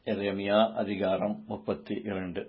எரேமியா அதிகாரம் முப்பத்தி இரண்டு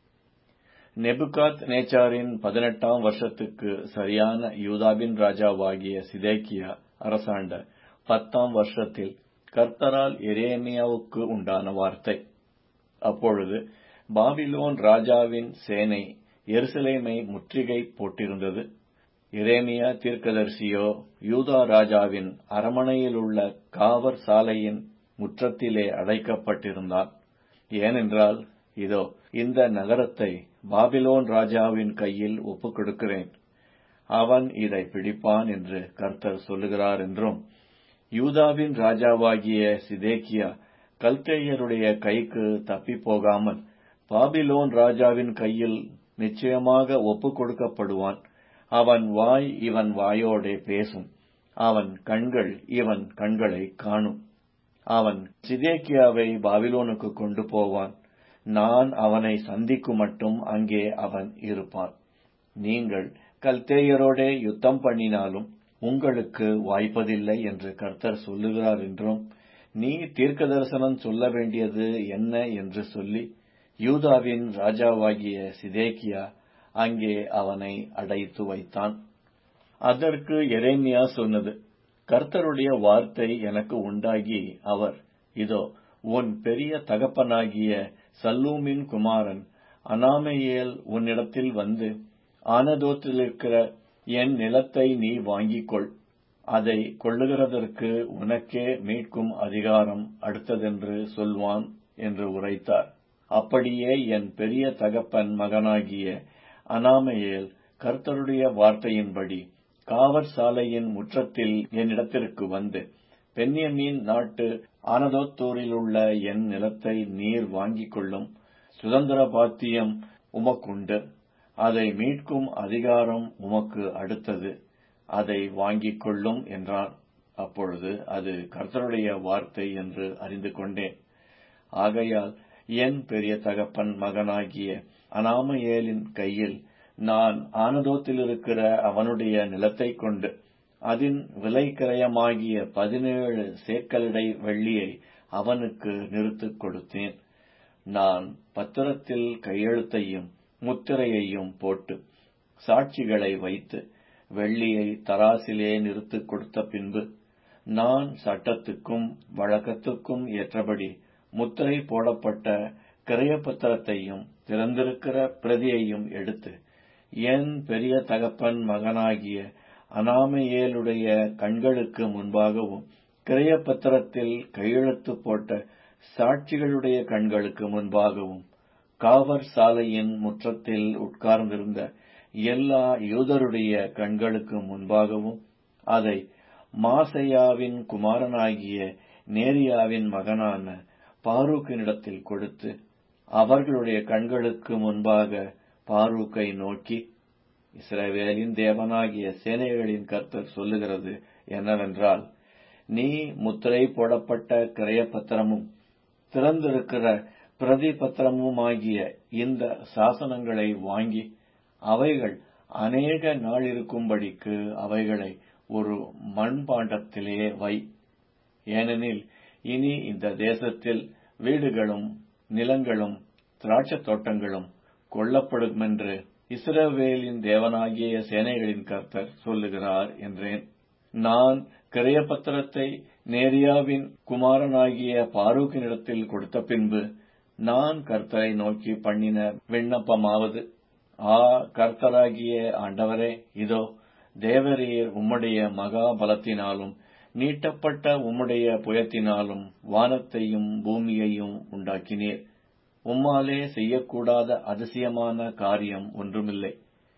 நெபுகாத் நேச்சாரின் பதினெட்டாம் வருஷத்துக்கு சரியான யூதாவின் ராஜாவாகிய சிதேக்கியா அரசாண்ட பத்தாம் வருஷத்தில் கர்த்தரால் எரேமியாவுக்கு உண்டான வார்த்தை அப்பொழுது பாபிலோன் ராஜாவின் சேனை எருசலேமை முற்றுகை போட்டிருந்தது எரேமியா தீர்க்கதரிசியோ யூதா ராஜாவின் அரமனையிலுள்ள காவற் சாலையின் முற்றத்திலே அடைக்கப்பட்டிருந்தான் ஏனென்றால் இதோ இந்த நகரத்தை பாபிலோன் ராஜாவின் கையில் ஒப்புக் கொடுக்கிறேன் அவன் இதை பிடிப்பான் என்று கர்த்தர் சொல்லுகிறார் என்றும் யூதாவின் ராஜாவாகிய சிதேக்கியா கல்தேயருடைய கைக்கு தப்பி போகாமல் பாபிலோன் ராஜாவின் கையில் நிச்சயமாக ஒப்புக் கொடுக்கப்படுவான் அவன் வாய் இவன் வாயோடே பேசும் அவன் கண்கள் இவன் கண்களை காணும் அவன் சிதேக்கியாவை பாபிலோனுக்கு கொண்டு போவான் நான் அவனை சந்திக்கும் மட்டும் அங்கே அவன் இருப்பான் நீங்கள் கல்தேயரோடே யுத்தம் பண்ணினாலும் உங்களுக்கு வாய்ப்பதில்லை என்று கர்த்தர் சொல்லுகிறார் என்றும் நீ தீர்க்க தரிசனம் சொல்ல வேண்டியது என்ன என்று சொல்லி யூதாவின் ராஜாவாகிய சிதேக்கியா அங்கே அவனை அடைத்து வைத்தான் அதற்கு எரேமியா சொன்னது கர்த்தருடைய வார்த்தை எனக்கு உண்டாகி அவர் இதோ உன் பெரிய தகப்பனாகிய சல்லூமின் குமாரன் அனாமையேல் உன்னிடத்தில் வந்து ஆனதோத்திலிருக்கிற என் நிலத்தை நீ வாங்கிக் கொள் அதை கொள்ளுகிறதற்கு உனக்கே மீட்கும் அதிகாரம் அடுத்ததென்று சொல்வான் என்று உரைத்தார் அப்படியே என் பெரிய தகப்பன் மகனாகிய அனாமையேல் கர்த்தருடைய வார்த்தையின்படி காவற் சாலையின் முற்றத்தில் என்னிடத்திற்கு வந்து பென்யமீன் நாட்டு ஆனதோத்தூரில் உள்ள என் நிலத்தை நீர் வாங்கிக் கொள்ளும் சுதந்திர பாத்தியம் உமக்குண்டு அதை மீட்கும் அதிகாரம் உமக்கு அடுத்தது அதை வாங்கிக் கொள்ளும் என்றான் அப்பொழுது அது கர்த்தருடைய வார்த்தை என்று அறிந்து கொண்டேன் ஆகையால் என் பெரிய தகப்பன் மகனாகிய அனாமையேலின் கையில் நான் ஆனதோத்தில் இருக்கிற அவனுடைய நிலத்தை கொண்டு அதன் விலை கிரயமாகிய பதினேழு சேக்கலடை வெள்ளியை அவனுக்கு நிறுத்துக் கொடுத்தேன் நான் பத்திரத்தில் கையெழுத்தையும் முத்திரையையும் போட்டு சாட்சிகளை வைத்து வெள்ளியை தராசிலே நிறுத்துக் கொடுத்த பின்பு நான் சட்டத்துக்கும் வழக்கத்துக்கும் ஏற்றபடி முத்திரை போடப்பட்ட கிரயபத்திரத்தையும் திறந்திருக்கிற பிரதியையும் எடுத்து என் பெரிய தகப்பன் மகனாகிய அனாமையேலுடைய கண்களுக்கு முன்பாகவும் கிரயப்பத்திரத்தில் கையெழுத்து போட்ட சாட்சிகளுடைய கண்களுக்கு முன்பாகவும் காவற் சாலையின் முற்றத்தில் உட்கார்ந்திருந்த எல்லா யூதருடைய கண்களுக்கு முன்பாகவும் அதை மாசையாவின் குமாரனாகிய நேரியாவின் மகனான பாரூக்கினிடத்தில் கொடுத்து அவர்களுடைய கண்களுக்கு முன்பாக பாரூக்கை நோக்கி இஸ்ரவேலின் தேவனாகிய சேனைகளின் கர்த்தர் சொல்லுகிறது என்னவென்றால் நீ முத்திரை போடப்பட்ட கிரயப்பத்திரமும் திறந்திருக்கிற பிரதி பத்திரமுமாகிய இந்த சாசனங்களை வாங்கி அவைகள் அநேக நாள் இருக்கும்படிக்கு அவைகளை ஒரு மண்பாண்டத்திலே வை ஏனெனில் இனி இந்த தேசத்தில் வீடுகளும் நிலங்களும் திராட்சத் தோட்டங்களும் கொல்லப்படுமென்று இஸ்ரவேலின் தேவனாகிய சேனைகளின் கர்த்தர் சொல்லுகிறார் என்றேன் நான் கிரயப்பத்திரத்தை நேரியாவின் குமாரனாகிய பாரூக்கினிடத்தில் கொடுத்த பின்பு நான் கர்த்தரை நோக்கி பண்ணின விண்ணப்பமாவது ஆ கர்த்தராகிய ஆண்டவரே இதோ தேவரீர் உம்முடைய மகா பலத்தினாலும் நீட்டப்பட்ட உம்முடைய புயத்தினாலும் வானத்தையும் பூமியையும் உண்டாக்கினீர் உம்மாலே செய்யக்கூடாத அதிசயமான காரியம் ஒன்றுமில்லை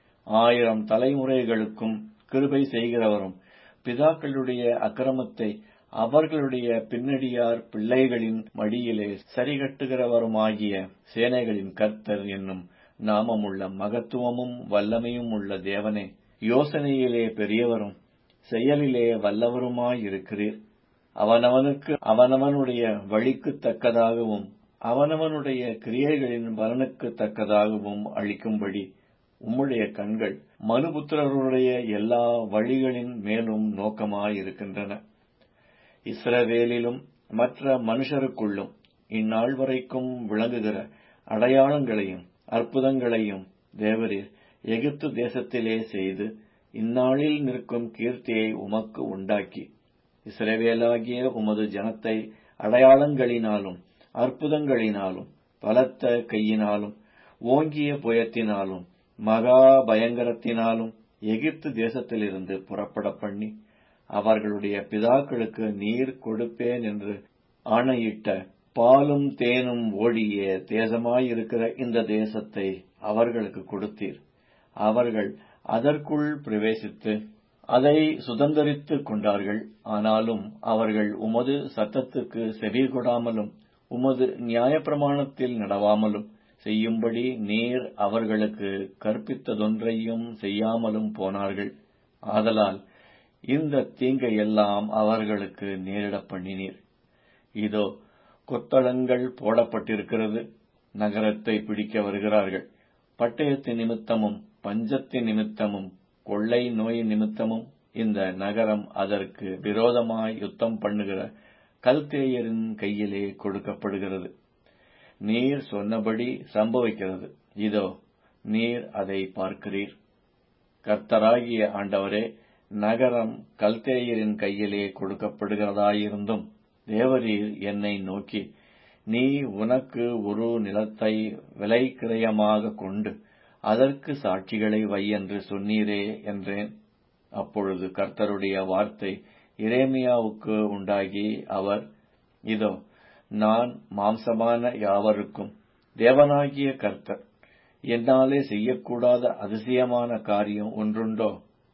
ஆயிரம் தலைமுறைகளுக்கும் கிருபை செய்கிறவரும் பிதாக்களுடைய அக்கிரமத்தை அவர்களுடைய பின்னடியார் பிள்ளைகளின் மடியிலே சரிகட்டுகிறவருமாகிய சேனைகளின் கர்த்தர் என்னும் நாமமுள்ள மகத்துவமும் வல்லமையும் உள்ள தேவனே யோசனையிலே பெரியவரும் செயலிலே வல்லவருமாயிருக்கிறீர் அவனவனுக்கு அவனவனுடைய வழிக்கு தக்கதாகவும் அவனவனுடைய கிரியைகளின் பலனுக்கு தக்கதாகவும் அளிக்கும்படி உம்முடைய கண்கள் மனுபுத்திரருடைய எல்லா வழிகளின் மேலும் நோக்கமாயிருக்கின்றன இஸ்ரவேலிலும் மற்ற மனுஷருக்குள்ளும் இந்நாள் வரைக்கும் விளங்குகிற அடையாளங்களையும் அற்புதங்களையும் தேவரீர் எகிப்து தேசத்திலே செய்து இந்நாளில் நிற்கும் கீர்த்தியை உமக்கு உண்டாக்கி இஸ்ரவேலாகிய உமது ஜனத்தை அடையாளங்களினாலும் அற்புதங்களினாலும் பலத்த கையினாலும் ஓங்கிய புயத்தினாலும் மகா பயங்கரத்தினாலும் எகிப்து தேசத்திலிருந்து புறப்பட பண்ணி அவர்களுடைய பிதாக்களுக்கு நீர் கொடுப்பேன் என்று ஆணையிட்ட பாலும் தேனும் ஓடிய தேசமாயிருக்கிற இந்த தேசத்தை அவர்களுக்கு கொடுத்தீர் அவர்கள் அதற்குள் பிரவேசித்து அதை சுதந்திரித்துக் கொண்டார்கள் ஆனாலும் அவர்கள் உமது சத்தத்துக்கு செவி கொடாமலும் உமது நியாயப்பிரமாணத்தில் நடவாமலும் செய்யும்படி நீர் அவர்களுக்கு கற்பித்ததொன்றையும் செய்யாமலும் போனார்கள் ஆதலால் இந்த தீங்கையெல்லாம் அவர்களுக்கு நேரிடப் பண்ணினீர் இதோ கொத்தளங்கள் போடப்பட்டிருக்கிறது நகரத்தை பிடிக்க வருகிறார்கள் பட்டயத்தின் நிமித்தமும் பஞ்சத்தின் நிமித்தமும் கொள்ளை நோய் நிமித்தமும் இந்த நகரம் அதற்கு விரோதமாய் யுத்தம் பண்ணுகிற கல்தேயரின் கையிலே கொடுக்கப்படுகிறது நீர் சொன்னபடி சம்பவிக்கிறது இதோ நீர் அதை பார்க்கிறீர் கர்த்தராகிய ஆண்டவரே நகரம் கல்தேயரின் கையிலே கொடுக்கப்படுகிறதாயிருந்தும் தேவரீர் என்னை நோக்கி நீ உனக்கு ஒரு நிலத்தை விலை கிரயமாக கொண்டு அதற்கு சாட்சிகளை வை என்று சொன்னீரே என்றேன் அப்பொழுது கர்த்தருடைய வார்த்தை இரேமியாவுக்கு உண்டாகி அவர் இதோ நான் மாம்சமான யாவருக்கும் தேவனாகிய கர்த்தர் என்னாலே செய்யக்கூடாத அதிசயமான காரியம் ஒன்றுண்டோ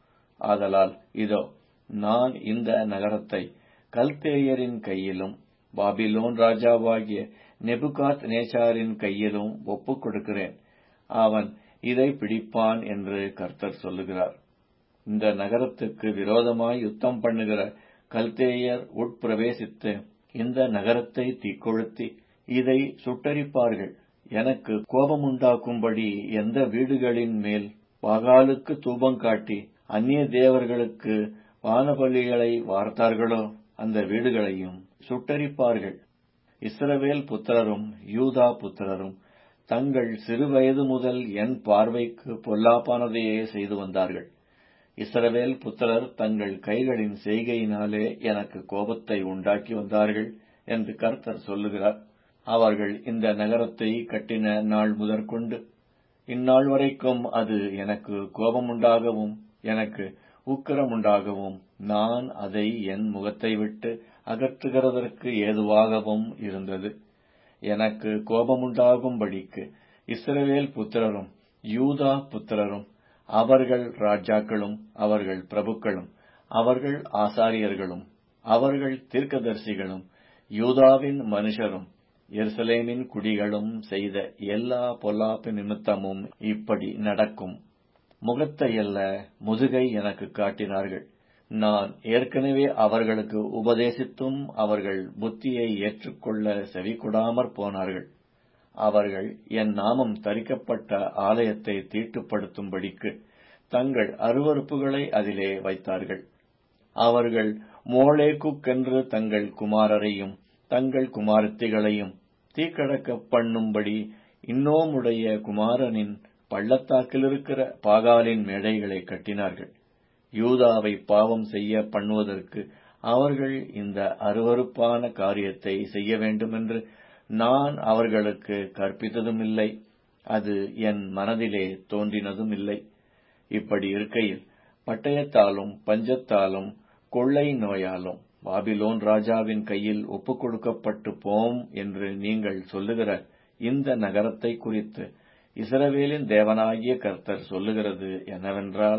ஆதலால் இதோ நான் இந்த நகரத்தை கல்தேயரின் கையிலும் பாபிலோன் ராஜாவாகிய நெபுகாத் நேச்சாரின் கையிலும் ஒப்புக் கொடுக்கிறேன் அவன் இதை பிடிப்பான் என்று கர்த்தர் சொல்லுகிறார் இந்த நகரத்துக்கு விரோதமாய் யுத்தம் பண்ணுகிற கல்தேயர் உட்பிரவேசித்து இந்த நகரத்தை தீக்கொளுத்தி இதை சுட்டரிப்பார்கள் எனக்கு கோபமுண்டாக்கும்படி எந்த வீடுகளின் மேல் பாகாலுக்கு தூபம் காட்டி அந்நிய தேவர்களுக்கு வானபலிகளை வார்த்தார்களோ அந்த வீடுகளையும் சுட்டரிப்பார்கள் இஸ்ரவேல் புத்திரரும் யூதா புத்திரரும் தங்கள் சிறுவயது முதல் என் பார்வைக்கு பொல்லாப்பானதையே செய்து வந்தார்கள் இஸ்ரவேல் புத்திரர் தங்கள் கைகளின் செய்கையினாலே எனக்கு கோபத்தை உண்டாக்கி வந்தார்கள் என்று கர்த்தர் சொல்லுகிறார் அவர்கள் இந்த நகரத்தை கட்டின நாள் முதற்கொண்டு இந்நாள் வரைக்கும் அது எனக்கு கோபமுண்டாகவும் எனக்கு உக்கிரமுண்டாகவும் நான் அதை என் முகத்தை விட்டு அகற்றுகிறதற்கு ஏதுவாகவும் இருந்தது எனக்கு கோபமுண்டாகும்படிக்கு இஸ்ரவேல் புத்திரரும் யூதா புத்திரரும் அவர்கள் ராஜாக்களும் அவர்கள் பிரபுக்களும் அவர்கள் ஆசாரியர்களும் அவர்கள் தீர்க்கதரிசிகளும் யூதாவின் மனுஷரும் எருசலேமின் குடிகளும் செய்த எல்லா பொல்லாப்பு நிமித்தமும் இப்படி நடக்கும் முகத்தையல்ல முதுகை எனக்கு காட்டினார்கள் நான் ஏற்கனவே அவர்களுக்கு உபதேசித்தும் அவர்கள் புத்தியை ஏற்றுக்கொள்ள செவிகொடாமற் போனார்கள் அவர்கள் என் நாமம் தரிக்கப்பட்ட ஆலயத்தை தீட்டுப்படுத்தும்படிக்கு தங்கள் அருவறுப்புகளை அதிலே வைத்தார்கள் அவர்கள் மோளேக்குக்கென்று தங்கள் குமாரரையும் தங்கள் குமாரத்திகளையும் தீக்கடக்க பண்ணும்படி இன்னோமுடைய குமாரனின் பள்ளத்தாக்கிலிருக்கிற பாகாலின் மேடைகளை கட்டினார்கள் யூதாவை பாவம் செய்ய பண்ணுவதற்கு அவர்கள் இந்த அருவறுப்பான காரியத்தை செய்ய வேண்டுமென்று நான் அவர்களுக்கு கற்பித்ததும் இல்லை அது என் மனதிலே தோன்றினதும் இல்லை இப்படி இருக்கையில் பட்டயத்தாலும் பஞ்சத்தாலும் கொள்ளை நோயாலும் பாபிலோன் ராஜாவின் கையில் ஒப்புக் கொடுக்கப்பட்டு போம் என்று நீங்கள் சொல்லுகிற இந்த நகரத்தை குறித்து இஸ்ரவேலின் தேவனாகிய கர்த்தர் சொல்லுகிறது என்னவென்றால்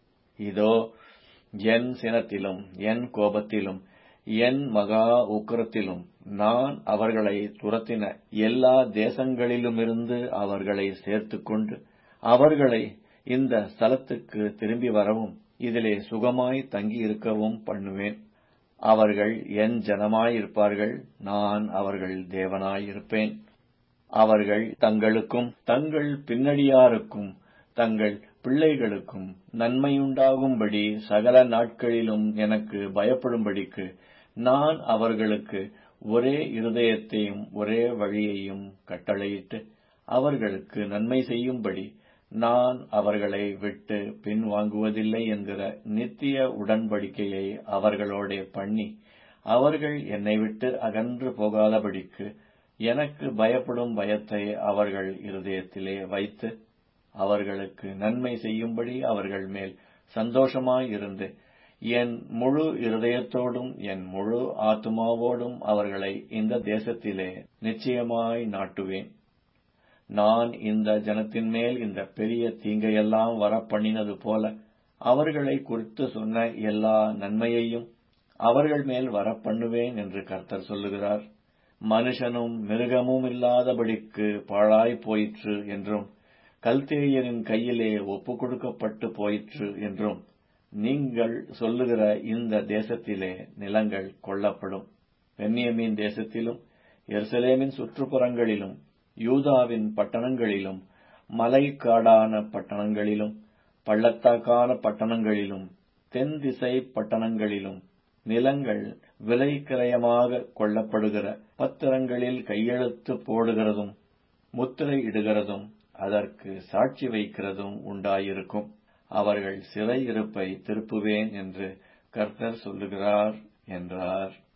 இதோ என் சினத்திலும் என் கோபத்திலும் என் மகா உக்கிரத்திலும் நான் அவர்களை துரத்தின எல்லா தேசங்களிலுமிருந்து அவர்களை சேர்த்துக்கொண்டு அவர்களை இந்த ஸ்தலத்துக்கு திரும்பி வரவும் இதிலே சுகமாய் தங்கியிருக்கவும் பண்ணுவேன் அவர்கள் என் ஜனமாயிருப்பார்கள் நான் அவர்கள் தேவனாயிருப்பேன் அவர்கள் தங்களுக்கும் தங்கள் பின்னடியாருக்கும் தங்கள் பிள்ளைகளுக்கும் நன்மையுண்டாகும்படி சகல நாட்களிலும் எனக்கு பயப்படும்படிக்கு நான் அவர்களுக்கு ஒரே இருதயத்தையும் ஒரே வழியையும் கட்டளையிட்டு அவர்களுக்கு நன்மை செய்யும்படி நான் அவர்களை விட்டு பின்வாங்குவதில்லை என்கிற நித்திய உடன்படிக்கையை அவர்களோடே பண்ணி அவர்கள் என்னை விட்டு அகன்று போகாதபடிக்கு எனக்கு பயப்படும் பயத்தை அவர்கள் இருதயத்திலே வைத்து அவர்களுக்கு நன்மை செய்யும்படி அவர்கள் மேல் சந்தோஷமாயிருந்து என் முழு இருதயத்தோடும் என் முழு ஆத்துமாவோடும் அவர்களை இந்த தேசத்திலே நிச்சயமாய் நாட்டுவேன் நான் இந்த ஜனத்தின் மேல் இந்த பெரிய தீங்கையெல்லாம் வரப்பண்ணினது போல அவர்களை குறித்து சொன்ன எல்லா நன்மையையும் அவர்கள் மேல் வரப்பண்ணுவேன் என்று கர்த்தர் சொல்லுகிறார் மனுஷனும் மிருகமும் இல்லாதபடிக்கு பாழாய் போயிற்று என்றும் கல்தேயரின் கையிலே ஒப்பு கொடுக்கப்பட்டு போயிற்று என்றும் நீங்கள் சொல்லுகிற இந்த தேசத்திலே நிலங்கள் கொள்ளப்படும் பென்னியமின் தேசத்திலும் எருசலேமின் சுற்றுப்புறங்களிலும் யூதாவின் பட்டணங்களிலும் மலைக்காடான பட்டணங்களிலும் பள்ளத்தாக்கான பட்டணங்களிலும் தென் திசை பட்டணங்களிலும் நிலங்கள் விலை கிரயமாக கொள்ளப்படுகிற பத்திரங்களில் கையெழுத்து போடுகிறதும் முத்திரை இடுகிறதும் அதற்கு சாட்சி வைக்கிறதும் உண்டாயிருக்கும் அவர்கள் சிறையிருப்பை திருப்புவேன் என்று கர்த்தர் சொல்லுகிறார் என்றார்